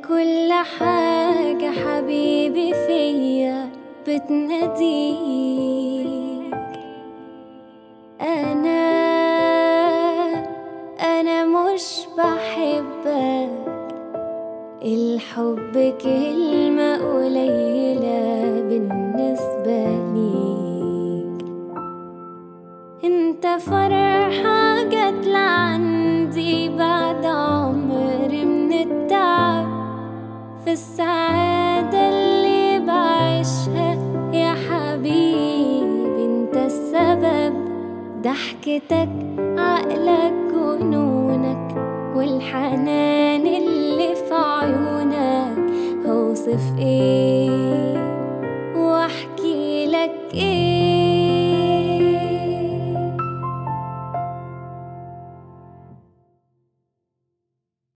كل حاجة حبيبي فيا بتناديك أنا أنا مش بحبك الحب كلمة قليلة بالنسبة ليك انت فرحة جت لعندي بعد عمر من التعب في السعادة اللي بعيشها يا حبيبي انت السبب ضحكتك عقلك جنونك والحنان اللي في عيونك هوصف ايه